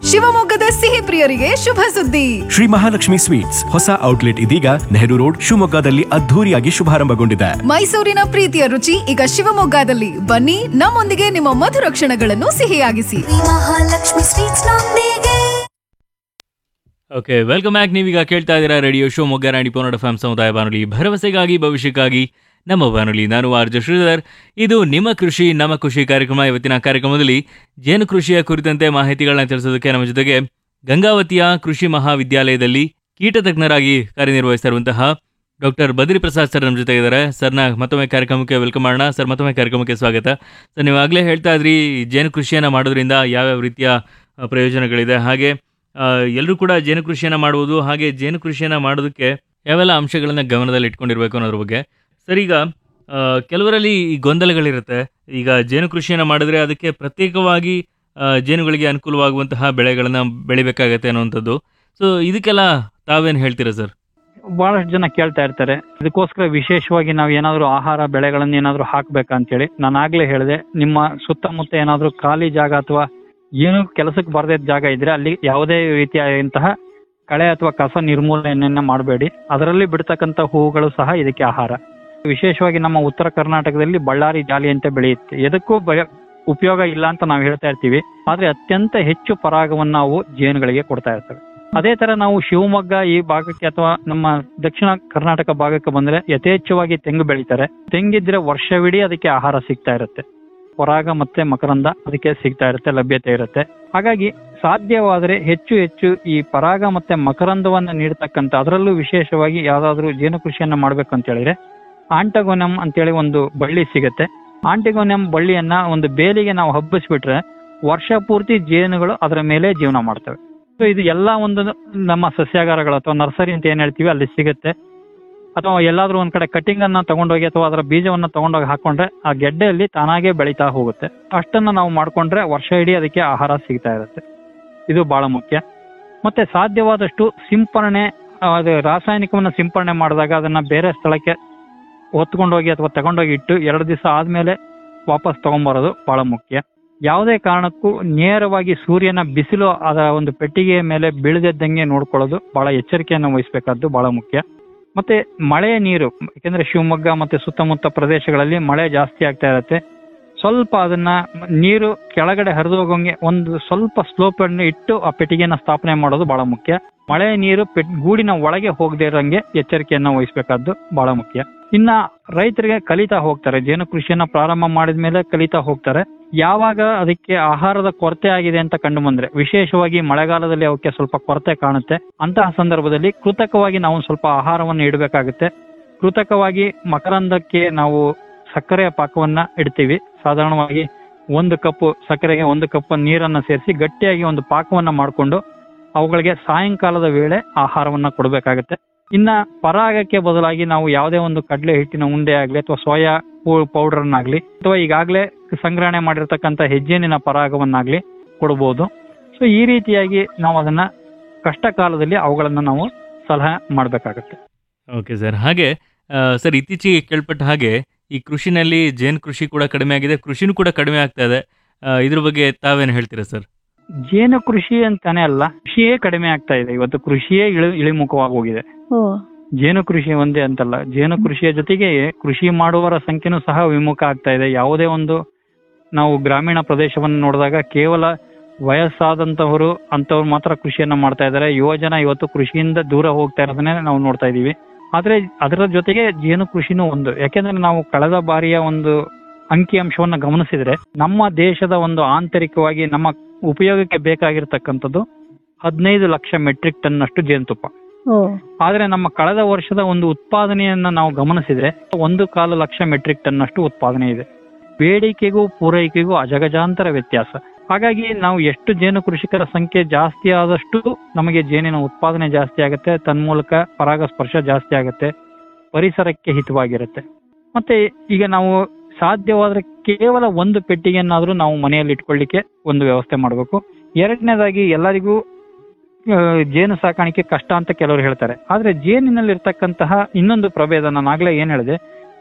ಶಿವಮೊಗ್ಗದ ಸಿಹಿ ಪ್ರಿಯರಿಗೆ ಶುಭ ಸುದ್ದಿ ಶ್ರೀ ಮಹಾಲಕ್ಷ್ಮಿ ಸ್ವೀಟ್ಸ್ ಹೊಸ ಔಟ್ಲೆಟ್ ಇದೀಗ ನೆಹರು ರೋಡ್ ಶಿವಮೊಗ್ಗದಲ್ಲಿ ಅದ್ಧೂರಿಯಾಗಿ ಶುಭಾರಂಭಗೊಂಡಿದೆ ಮೈಸೂರಿನ ಪ್ರೀತಿಯ ರುಚಿ ಈಗ ಶಿವಮೊಗ್ಗದಲ್ಲಿ ಬನ್ನಿ ನಮ್ಮೊಂದಿಗೆ ನಿಮ್ಮ ಮಧುರ ಕ್ಷಣಗಳನ್ನು ಸಿಹಿಯಾಗಿಸಿ ಮಹಾಲಕ್ಷ್ಮಿ ಸ್ವೀಟ್ಸ್ ನೊಂದಿಗೆ ಓಕೆ ವೆಲ್ಕಮ್ ಬ್ಯಾಕ್ ನೀವೀಗ ಕೇಳ್ತಾ ಇದ್ದೀರಾ ರೇಡಿಯೋ ಶೋ ಮೊಗ್ಗರಾಣಿ ಪೋನಡ ಫ್ಯಾಮ್ ಸಮುದಾಯ ಬಾನುಲಿ ಭರವಸೆಗಾಗಿ ಭವಿಷ್ಯಕ್ಕಾಗಿ ನಮ್ಮ ಬಾನುಲಿ ನಾನು ಆರ್ ಜೆ ಶ್ರೀಧರ್ ಇದು ನಿಮ್ಮ ಕೃಷಿ ನಮ್ಮ ಕೃಷಿ ಕಾರ್ಯಕ್ರಮ ಇವತ್ತಿನ ಕಾರ್ಯಕ್ರಮದಲ್ಲಿ ಜೇನು ಕೃಷಿಯ ಕುರಿತಂತೆ ಮಾಹಿತಿಗಳನ್ನ ತಿಳಿಸೋದಕ್ಕೆ ನಮ್ಮ ಜೊತೆಗೆ ಗಂಗಾವತಿಯ ಕೃಷಿ ಮಹಾವಿದ್ಯಾಲಯದಲ್ಲಿ ಕೀಟ ತಜ್ಞರಾಗಿ ಕಾರ್ಯನಿರ್ವಹಿಸ್ತಾ ಇರುವಂತಹ ಡಾಕ್ಟರ್ ಬದ್ರಿ ಪ್ರಸಾದ್ ಸರ್ ನಮ್ಮ ಜೊತೆ ಇದ್ದಾರೆ ಸರ್ನ ಮತ್ತೊಮ್ಮೆ ಕಾರ್ಯಕ್ರಮಕ್ಕೆ ವೆಲ್ಕಮ್ ಮಾಡೋಣ ಸರ್ ಮತ್ತೊಮ್ಮೆ ಕಾರ್ಯಕ್ರಮಕ್ಕೆ ಸ್ವಾಗತ ಸರ್ ನೀವು ಆಗಲೇ ಹೇಳ್ತಾ ಇದ್ರಿ ಜೇನು ಕೃಷಿಯನ್ನು ಮಾಡೋದ್ರಿಂದ ಯಾವ್ಯಾವ ರೀತಿಯ ಆ, ಪ್ರಯೋಜನಗಳಿದೆ ಹಾಗೆ ಎಲ್ಲರೂ ಕೂಡ ಜೇನು ಕೃಷಿಯನ್ನು ಮಾಡುವುದು ಹಾಗೆ ಜೇನು ಕೃಷಿಯನ್ನು ಮಾಡೋದಕ್ಕೆ ಯಾವೆಲ್ಲ ಅಂಶಗಳನ್ನು ಗಮನದಲ್ಲಿ ಇಟ್ಕೊಂಡಿರ್ಬೇಕು ಅನ್ನೋದ್ರ ಬಗ್ಗೆ ಸರ್ ಈಗ ಆ, ಕೆಲವರಲ್ಲಿ ಈ ಗೊಂದಲಗಳಿರುತ್ತೆ ಈಗ ಜೇನು ಕೃಷಿಯನ್ನು ಮಾಡಿದ್ರೆ ಅದಕ್ಕೆ ಪ್ರತ್ಯೇಕವಾಗಿ ಆ, ಜೇನುಗಳಿಗೆ ಅನುಕೂಲವಾಗುವಂತಹ ಬೆಳೆಗಳನ್ನು ಬೆಳಿಬೇಕಾಗತ್ತೆ ಅನ್ನುವಂಥದ್ದು ಸೊ ಇದಕ್ಕೆಲ್ಲ ತಾವೇನು ಹೇಳ್ತೀರಾ ಸರ್ ಬಹಳಷ್ಟು ಜನ ಕೇಳ್ತಾ ಇರ್ತಾರೆ ಇದಕ್ಕೋಸ್ಕರ ವಿಶೇಷವಾಗಿ ನಾವು ಏನಾದ್ರು ಆಹಾರ ಬೆಳೆಗಳನ್ನ ಏನಾದ್ರು ಹಾಕ್ಬೇಕಂತೇಳಿ ನಾನು ಆಗ್ಲೇ ಹೇಳಿದೆ ನಿಮ್ಮ ಸುತ್ತಮುತ್ತ ಏನಾದ್ರು ಖಾಲಿ ಜಾಗ ಅಥವಾ ಏನು ಕೆಲಸಕ್ಕೆ ಬರದೇ ಜಾಗ ಇದ್ರೆ ಅಲ್ಲಿ ಯಾವುದೇ ರೀತಿಯಾದಂತಹ ಕಳೆ ಅಥವಾ ಕಸ ನಿರ್ಮೂಲನೆಯನ್ನ ಮಾಡಬೇಡಿ ಅದರಲ್ಲಿ ಬಿಡ್ತಕ್ಕಂಥ ಹೂವುಗಳು ಸಹ ಇದಕ್ಕೆ ಆಹಾರ ವಿಶೇಷವಾಗಿ ನಮ್ಮ ಉತ್ತರ ಕರ್ನಾಟಕದಲ್ಲಿ ಬಳ್ಳಾರಿ ಜಾಲಿ ಅಂತ ಬೆಳೆಯುತ್ತೆ ಎದಕ್ಕೂ ಬ- ಉಪಯೋಗ ಇಲ್ಲ ಅಂತ ನಾವು ಹೇಳ್ತಾ ಇರ್ತೀವಿ ಆದ್ರೆ ಅತ್ಯಂತ ಹೆಚ್ಚು ಪರಾಗವನ್ನು ನಾವು ಜೇನುಗಳಿಗೆ ಕೊಡ್ತಾ ಇರ್ತೇವೆ ಅದೇ ತರ ನಾವು ಶಿವಮೊಗ್ಗ ಈ ಭಾಗಕ್ಕೆ ಅಥವಾ ನಮ್ಮ ದಕ್ಷಿಣ ಕರ್ನಾಟಕ ಭಾಗಕ್ಕೆ ಬಂದ್ರೆ ಯಥೇಚ್ಛವಾಗಿ ತೆಂಗು ಬೆಳಿತಾರೆ ತೆಂಗಿದ್ರೆ ವರ್ಷವಿಡೀ ಅದಕ್ಕೆ ಆಹಾರ ಸಿಗ್ತಾ ಇರುತ್ತೆ ಪರಾಗ ಮತ್ತೆ ಮಕರಂದ ಅದಕ್ಕೆ ಸಿಗ್ತಾ ಇರುತ್ತೆ ಲಭ್ಯತೆ ಇರುತ್ತೆ ಹಾಗಾಗಿ ಸಾಧ್ಯವಾದರೆ ಹೆಚ್ಚು ಹೆಚ್ಚು ಈ ಪರಾಗ ಮತ್ತೆ ಮಕರಂದವನ್ನ ನೀಡತಕ್ಕಂತ ಅದರಲ್ಲೂ ವಿಶೇಷವಾಗಿ ಯಾವ್ದಾದ್ರು ಜೇನು ಕೃಷಿಯನ್ನ ಮಾಡ್ಬೇಕು ಅಂತ ಹೇಳಿದ್ರೆ ಆಂಟಗೋನಮ್ ಅಂತೇಳಿ ಒಂದು ಬಳ್ಳಿ ಸಿಗುತ್ತೆ ಆಂಟಿಗೋನಮ್ ಬಳ್ಳಿಯನ್ನ ಒಂದು ಬೇಲಿಗೆ ನಾವು ಹಬ್ಬಿಸ್ಬಿಟ್ರೆ ವರ್ಷ ಪೂರ್ತಿ ಜೇನುಗಳು ಅದರ ಮೇಲೆ ಜೀವನ ಮಾಡ್ತವೆ ಸೊ ಇದು ಎಲ್ಲ ಒಂದು ನಮ್ಮ ಸಸ್ಯಾಗಾರಗಳು ಅಥವಾ ನರ್ಸರಿ ಅಂತ ಏನ್ ಹೇಳ್ತೀವಿ ಅಲ್ಲಿ ಸಿಗುತ್ತೆ ಅಥವಾ ಎಲ್ಲಾದ್ರೂ ಒಂದ್ ಕಡೆ ಕಟಿಂಗ್ ಅನ್ನ ತಗೊಂಡೋಗಿ ಅಥವಾ ಅದರ ಬೀಜವನ್ನ ತಗೊಂಡೋಗಿ ಹಾಕೊಂಡ್ರೆ ಆ ಗೆಡ್ಡೆಯಲ್ಲಿ ತಾನಾಗೆ ಬೆಳೀತಾ ಹೋಗುತ್ತೆ ಅಷ್ಟನ್ನ ನಾವು ಮಾಡ್ಕೊಂಡ್ರೆ ವರ್ಷ ಇಡೀ ಅದಕ್ಕೆ ಆಹಾರ ಸಿಗ್ತಾ ಇರುತ್ತೆ ಇದು ಬಹಳ ಮುಖ್ಯ ಮತ್ತೆ ಸಾಧ್ಯವಾದಷ್ಟು ಸಿಂಪರಣೆ ಆ, ಅದು ರಾಸಾಯನಿಕವನ್ನ ಸಿಂಪರಣೆ ಮಾಡಿದಾಗ ಅದನ್ನ ಬೇರೆ ಸ್ಥಳಕ್ಕೆ ಹೊತ್ಕೊಂಡೋಗಿ ಅಥವಾ ತಗೊಂಡೋಗಿ ಇಟ್ಟು ಎರಡು ದಿವಸ ಆದ್ಮೇಲೆ ವಾಪಸ್ ತಗೊಂಬರೋದು ಬಹಳ ಮುಖ್ಯ ಯಾವುದೇ ಕಾರಣಕ್ಕೂ ನೇರವಾಗಿ ಸೂರ್ಯನ ಬಿಸಿಲು ಅದರ ಒಂದು ಪೆಟ್ಟಿಗೆಯ ಮೇಲೆ ಬೀಳದಿದ್ದಂಗೆ ನೋಡ್ಕೊಳ್ಳೋದು ಬಹಳ ಎಚ್ಚರಿಕೆಯನ್ನು ವಹಿಸಬೇಕಾದ್ದು ಬಹಳ ಮುಖ್ಯ ಮತ್ತೆ ಮಳೆಯ ನೀರು ಯಾಕೆಂದ್ರೆ ಶಿವಮೊಗ್ಗ ಮತ್ತೆ ಸುತ್ತಮುತ್ತ ಪ್ರದೇಶಗಳಲ್ಲಿ ಮಳೆ ಜಾಸ್ತಿ ಆಗ್ತಾ ಇರತ್ತೆ ಸ್ವಲ್ಪ ಅದನ್ನ ನೀರು ಕೆಳಗಡೆ ಹರಿದು ಹೋಗೋಂಗೆ ಒಂದು ಸ್ವಲ್ಪ ಸ್ಲೋಪ್ ಅನ್ನು ಇಟ್ಟು ಆ ಪೆಟ್ಟಿಗೆನ ಸ್ಥಾಪನೆ ಮಾಡೋದು ಬಹಳ ಮುಖ್ಯ ಮಳೆ ನೀರು ಪೆಟ್ ಗೂಡಿನ ಒಳಗೆ ಹೋಗದೆ ಇರೋಂಗೆ ಎಚ್ಚರಿಕೆಯನ್ನ ವಹಿಸಬೇಕಾದ್ದು ಬಹಳ ಮುಖ್ಯ ಇನ್ನ ರೈತರಿಗೆ ಕಲಿತಾ ಹೋಗ್ತಾರೆ ಜೇನು ಕೃಷಿಯನ್ನ ಪ್ರಾರಂಭ ಮಾಡಿದ ಮೇಲೆ ಕಲಿತಾ ಹೋಗ್ತಾರೆ ಯಾವಾಗ ಅದಕ್ಕೆ ಆಹಾರದ ಕೊರತೆ ಆಗಿದೆ ಅಂತ ಕಂಡು ಬಂದ್ರೆ ವಿಶೇಷವಾಗಿ ಮಳೆಗಾಲದಲ್ಲಿ ಅವಕ್ಕೆ ಸ್ವಲ್ಪ ಕೊರತೆ ಕಾಣುತ್ತೆ ಅಂತಹ ಸಂದರ್ಭದಲ್ಲಿ ಕೃತಕವಾಗಿ ನಾವು ಸ್ವಲ್ಪ ಆಹಾರವನ್ನು ಇಡಬೇಕಾಗುತ್ತೆ ಕೃತಕವಾಗಿ ಮಕರಂದಕ್ಕೆ ನಾವು ಸಕ್ಕರೆಯ ಪಾಕವನ್ನ ಇಡ್ತೀವಿ ಸಾಧಾರಣವಾಗಿ ಒಂದು ಕಪ್ ಸಕ್ಕರೆಗೆ ಒಂದು ಕಪ್ ನೀರನ್ನ ಸೇರಿಸಿ ಗಟ್ಟಿಯಾಗಿ ಒಂದು ಪಾಕವನ್ನ ಮಾಡಿಕೊಂಡು ಅವುಗಳಿಗೆ ಸಾಯಂಕಾಲದ ವೇಳೆ ಆಹಾರವನ್ನ ಕೊಡಬೇಕಾಗುತ್ತೆ ಇನ್ನ ಪರಾಗಕ್ಕೆ ಬದಲಾಗಿ ನಾವು ಯಾವುದೇ ಒಂದು ಕಡಲೆ ಹಿಟ್ಟಿನ ಉಂಡೆ ಆಗ್ಲಿ ಅಥವಾ ಸೋಯಾ ಪೌಡರ್ ಆಗ್ಲಿ ಅಥವಾ ಈಗಾಗಲೇ ಸಂಗ್ರಹಣೆ ಮಾಡಿರ್ತಕ್ಕಂಥ ಹೆಜ್ಜೇನಿನ ಪರಾಗವನ್ನಾಗ್ಲಿ ಕೊಡಬಹುದು ಸೊ ಈ ರೀತಿಯಾಗಿ ನಾವು ಅದನ್ನ ಕಷ್ಟ ಕಾಲದಲ್ಲಿ ಅವುಗಳನ್ನ ನಾವು ಸಲಹೆ ಮಾಡಬೇಕಾಗತ್ತೆ ಓಕೆ ಸರ್ ಹಾಗೆ ಆ, ಸರ್ ಇತ್ತೀಚೆಗೆ ಕೇಳ್ಪಟ್ಟ ಹಾಗೆ ಈ ಕೃಷಿನಲ್ಲಿ ಜೇನು ಕೃಷಿ ಕೂಡ ಕಡಿಮೆ ಆಗಿದೆ ಕೃಷಿನೂ ಕೂಡ ಕಡಿಮೆ ಆಗ್ತಾ ಇದೆ ಆ, ಇದ್ರ ಬಗ್ಗೆ ತಾವೇನು ಹೇಳ್ತೀರಾ ಸರ್ ಜೇನು ಕೃಷಿ ಅಂತಾನೆ ಅಲ್ಲ ಕೃಷಿಯೇ ಕಡಿಮೆ ಆಗ್ತಾ ಇದೆ ಇವತ್ತು ಕೃಷಿಯೇ ಇಳಿ ಇಳಿಮುಖವಾಗಿ ಹೋಗಿದೆ ಜೇನು ಕೃಷಿ ಒಂದೇ ಅಂತಲ್ಲ ಜೇನು ಕೃಷಿಯ ಜೊತೆಗೆ ಕೃಷಿ ಮಾಡುವವರ ಸಂಖ್ಯೆನೂ ಸಹ ವಿಮುಖ ಆಗ್ತಾ ಇದೆ ಯಾವುದೇ ಒಂದು ನಾವು ಗ್ರಾಮೀಣ ಪ್ರದೇಶವನ್ನು ನೋಡಿದಾಗ ಕೇವಲ ವಯಸ್ಸಾದಂತವರು ಅಂತವ್ರು ಮಾತ್ರ ಕೃಷಿಯನ್ನ ಮಾಡ್ತಾ ಇದ್ದಾರೆ ಯುವ ಜನ ಇವತ್ತು ಕೃಷಿಯಿಂದ ದೂರ ಹೋಗ್ತಾ ಇರೋದನ್ನೇ ನಾವು ನೋಡ್ತಾ ಇದೀವಿ ಆದ್ರೆ ಅದರ ಜೊತೆಗೆ ಜೇನು ಕೃಷಿನೂ ಒಂದು ಯಾಕೆಂದ್ರೆ ನಾವು ಕಳೆದ ಬಾರಿಯ ಒಂದು ಅಂಕಿ ಅಂಶವನ್ನ ಗಮನಿಸಿದ್ರೆ ನಮ್ಮ ದೇಶದ ಒಂದು ಆಂತರಿಕವಾಗಿ ನಮ್ಮ ಉಪಯೋಗಕ್ಕೆ ಬೇಕಾಗಿರ್ತಕ್ಕಂಥದ್ದು ಹದಿನೈದು ಲಕ್ಷ ಮೆಟ್ರಿಕ್ ಟನ್ ಅಷ್ಟು ಜೇನುತುಪ್ಪ ಆದ್ರೆ ನಮ್ಮ ಕಳೆದ ವರ್ಷದ ಒಂದು ಉತ್ಪಾದನೆಯನ್ನ ನಾವು ಗಮನಿಸಿದ್ರೆ ಒಂದು ಕಾಲು ಲಕ್ಷ ಮೆಟ್ರಿಕ್ ಟನ್ ಅಷ್ಟು ಉತ್ಪಾದನೆ ಇದೆ ಬೇಡಿಕೆಗೂ ಪೂರೈಕೆಗೂ ಅಜಗಜಾಂತರ ವ್ಯತ್ಯಾಸ ಹಾಗಾಗಿ ನಾವು ಎಷ್ಟು ಜೇನು ಕೃಷಿಕರ ಸಂಖ್ಯೆ ಜಾಸ್ತಿ ಆದಷ್ಟು ನಮಗೆ ಜೇನಿನ ಉತ್ಪಾದನೆ ಜಾಸ್ತಿ ಆಗುತ್ತೆ ತನ್ಮೂಲಕ ಪರಾಗಸ್ಪರ್ಶ ಜಾಸ್ತಿ ಆಗುತ್ತೆ ಪರಿಸರಕ್ಕೆ ಹಿತವಾಗಿರುತ್ತೆ ಮತ್ತೆ ಈಗ ನಾವು ಸಾಧ್ಯವಾದ್ರೆ ಕೇವಲ ಒಂದು ಪೆಟ್ಟಿಗೆಯನ್ನಾದ್ರೂ ನಾವು ಮನೆಯಲ್ಲಿ ಇಟ್ಕೊಳ್ಳಿಕ್ಕೆ ಒಂದು ವ್ಯವಸ್ಥೆ ಮಾಡಬೇಕು ಎರಡನೇದಾಗಿ ಎಲ್ಲರಿಗೂ ಆ, ಜೇನು ಸಾಕಾಣಿಕೆ ಕಷ್ಟ ಅಂತ ಕೆಲವರು ಹೇಳ್ತಾರೆ ಆದ್ರೆ ಜೇನಿನಲ್ಲಿ ಇರ್ತಕ್ಕಂತಹ ಇನ್ನೊಂದು ಪ್ರಭೇದ ನಾನು ಆಗ್ಲೇ ಏನ್ ಹೇಳಿದೆ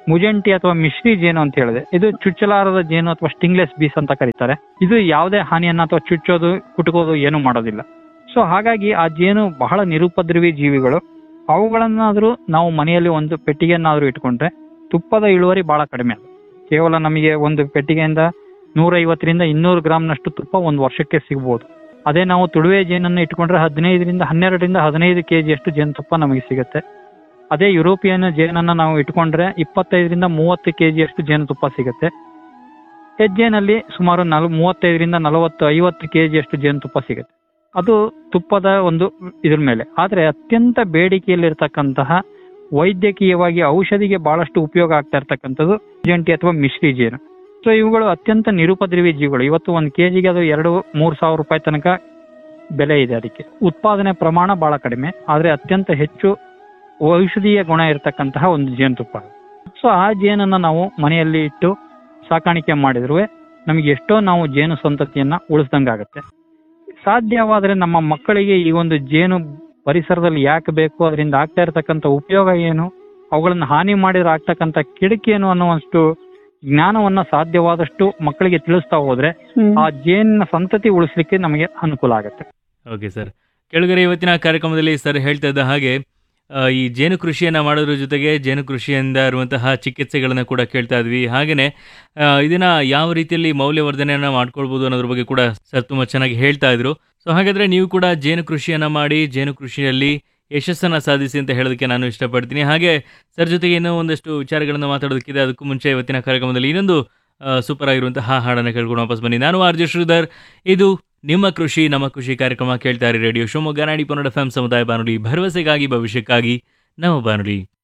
ಮುಜಂಟಿ ಅಥವಾ ಮಿಶ್ರಿ ಜೇನು ಅಂತ ಹೇಳಿದೆ ಇದು ಚುಚ್ಚಲಾರದ ಜೇನು ಅಥವಾ ಸ್ಟಿಂಗ್ಲೆಸ್ ಬೀಸ್ ಅಂತ ಕರೀತಾರೆ ಇದು ಯಾವುದೇ ಹಾನಿಯನ್ನ ಅಥವಾ ಚುಚ್ಚೋದು ಕುಟುಕೋದು ಏನು ಮಾಡೋದಿಲ್ಲ ಸೊ ಹಾಗಾಗಿ ಆ ಜೇನು ಬಹಳ ನಿರುಪದ್ರವಿ ಜೀವಿಗಳು ಅವುಗಳನ್ನಾದ್ರೂ ನಾವು ಮನೆಯಲ್ಲಿ ಒಂದು ಪೆಟ್ಟಿಗೆಯನ್ನಾದ್ರೂ ಇಟ್ಕೊಂಡ್ರೆ ತುಪ್ಪದ ಇಳುವರಿ ಬಹಳ ಕಡಿಮೆ ಅದು ಕೇವಲ ನಮಗೆ ಒಂದು ಪೆಟ್ಟಿಗೆಯಿಂದ ನೂರೈವತ್ತರಿಂದ ಇನ್ನೂರು ಗ್ರಾಮ್ನಷ್ಟು ತುಪ್ಪ ಒಂದು ವರ್ಷಕ್ಕೆ ಸಿಗ್ಬೋದು ಅದೇ ನಾವು ತುಳುವೆ ಜೇನನ್ನು ಇಟ್ಕೊಂಡ್ರೆ ಹದಿನೈದರಿಂದ ಹನ್ನೆರಡರಿಂದ ಹದಿನೈದು ಕೆಜಿ ಅಷ್ಟು ಜೇನುತುಪ್ಪ ನಮಗೆ ಸಿಗುತ್ತೆ ಅದೇ ಯುರೋಪಿಯನ್ ಜೇನನ್ನ ನಾವು ಇಟ್ಕೊಂಡ್ರೆ ಇಪ್ಪತ್ತೈದರಿಂದ ಮೂವತ್ತು ಕೆಜಿ ಅಷ್ಟು ಜೇನುತುಪ್ಪ ಸಿಗುತ್ತೆ ಹೆಜ್ಜೆನಲ್ಲಿ ಸುಮಾರು ನಲ್ ಮೂವತ್ತೈದರಿಂದ ನಲವತ್ತು ಐವತ್ತು ಕೆಜಿ ಅಷ್ಟು ಜೇನುತುಪ್ಪ ಸಿಗುತ್ತೆ ಅದು ತುಪ್ಪದ ಒಂದು ಇದ್ರ ಮೇಲೆ ಆದ್ರೆ ಅತ್ಯಂತ ಬೇಡಿಕೆಯಲ್ಲಿರ್ತಕ್ಕಂತಹ ವೈದ್ಯಕೀಯವಾಗಿ ಔಷಧಿಗೆ ಬಹಳಷ್ಟು ಉಪಯೋಗ ಆಗ್ತಾ ಇರ್ತಕ್ಕಂಥದ್ದು ಜಂಟಿ ಅಥವಾ ಮಿಶ್ರಿ ಜೇನು ಸೊ ಇವುಗಳು ಅತ್ಯಂತ ನಿರುಪದ್ರವಿ ಜೀವಿಗಳು ಇವತ್ತು ಒಂದು ಕೆಜಿಗೆ ಅದು ಎರಡು ಮೂರು ಸಾವಿರ ರೂಪಾಯಿ ತನಕ ಬೆಲೆ ಇದೆ ಅದಕ್ಕೆ ಉತ್ಪಾದನೆ ಪ್ರಮಾಣ ಬಹಳ ಕಡಿಮೆ ಆದ್ರೆ ಅತ್ಯಂತ ಹೆಚ್ಚು ಔಷಧೀಯ ಗುಣ ಇರತಕ್ಕಂತಹ ಒಂದು ಜೇನುತುಪ್ಪ ಸೊ ಆ ಜೇನನ್ನ ನಾವು ಮನೆಯಲ್ಲಿ ಇಟ್ಟು ಸಾಕಾಣಿಕೆ ಮಾಡಿದ್ರು ನಮಗೆ ಎಷ್ಟೋ ನಾವು ಜೇನು ಸಂತತಿಯನ್ನ ಉಳಿಸ್ದಂಗಾಗತ್ತೆ ಸಾಧ್ಯವಾದ್ರೆ ನಮ್ಮ ಮಕ್ಕಳಿಗೆ ಈ ಒಂದು ಜೇನು ಪರಿಸರದಲ್ಲಿ ಯಾಕೆ ಬೇಕು ಅದರಿಂದ ಆಗ್ತಾ ಇರತಕ್ಕಂತ ಉಪಯೋಗ ಏನು ಅವುಗಳನ್ನ ಹಾನಿ ಮಾಡಿದ್ರೆ ಆಗ್ತಕ್ಕಂತ ಕಿಡಕೇನು ಅನ್ನುವಷ್ಟು ಜ್ಞಾನವನ್ನ ಸಾಧ್ಯವಾದಷ್ಟು ಮಕ್ಕಳಿಗೆ ತಿಳಿಸ್ತಾ ಹೋದ್ರೆ ಆ ಜೇನಿನ ಸಂತತಿ ಉಳಿಸ್ಲಿಕ್ಕೆ ನಮಗೆ ಅನುಕೂಲ ಆಗುತ್ತೆ ಓಕೆ ಸರ್ ಕೆಳಗರೆ ಇವತ್ತಿನ ಕಾರ್ಯಕ್ರಮದಲ್ಲಿ ಸರ್ ಹೇಳ್ತಾ ಇದ್ದ ಹಾಗೆ ಆ, ಈ ಜೇನು ಕೃಷಿಯನ್ನು ಮಾಡೋದ್ರ ಜೊತೆಗೆ ಜೇನು ಕೃಷಿಯಿಂದ ಇರುವಂತಹ ಚಿಕಿತ್ಸೆಗಳನ್ನು ಕೂಡ ಕೇಳ್ತಾ ಇದ್ವಿ ಹಾಗೆಯೇ ಇದನ್ನ ಯಾವ ರೀತಿಯಲ್ಲಿ ಮೌಲ್ಯವರ್ಧನೆಯನ್ನು ಮಾಡ್ಕೊಳ್ಬೋದು ಅನ್ನೋದ್ರ ಬಗ್ಗೆ ಕೂಡ ಸರ್ ತುಂಬ ಚೆನ್ನಾಗಿ ಹೇಳ್ತಾ ಇದ್ರು ಸೊ ಹಾಗಾದ್ರೆ ನೀವು ಕೂಡ ಜೇನು ಕೃಷಿಯನ್ನು ಮಾಡಿ ಜೇನು ಕೃಷಿಯಲ್ಲಿ ಯಶಸ್ಸನ್ನು ಸಾಧಿಸಿ ಅಂತ ಹೇಳೋದಕ್ಕೆ ನಾನು ಇಷ್ಟಪಡ್ತೀನಿ ಹಾಗೆ ಸರ್ ಜೊತೆಗೆ ಇನ್ನೂ ಒಂದಷ್ಟು ವಿಚಾರಗಳನ್ನು ಮಾತಾಡೋದಕ್ಕಿದೆ ಅದಕ್ಕೂ ಮುಂಚೆ ಇವತ್ತಿನ ಕಾರ್ಯಕ್ರಮದಲ್ಲಿ ಇನ್ನೊಂದು ಸೂಪರ್ ಆಗಿರುವಂತಹ ಹಾಡನ್ನು ಕೇಳ್ಕೊಂಡು ವಾಪಸ್ ಬನ್ನಿ ನಾನು ಆರ್ ಜೆ ಶ್ರೀಧರ್ ಇದು ನಿಮ್ಮ ಕೃಷಿ ನಮ್ಮ ಕೃಷಿ ಕಾರ್ಯಕ್ರಮ ಕೇಳ್ತಾರೆ ರೇಡಿಯೋ ಶಿವಮೊಗ್ಗ ನಾಡಿ ಪನ್ನಡ ಎಫ್ ಸಮುದಾಯ ಬಾನುಲಿ ಭರವಸೆಗಾಗಿ ಭವಿಷ್ಯಕ್ಕಾಗಿ ನಮ್ಮ ಬಾನುಲಿ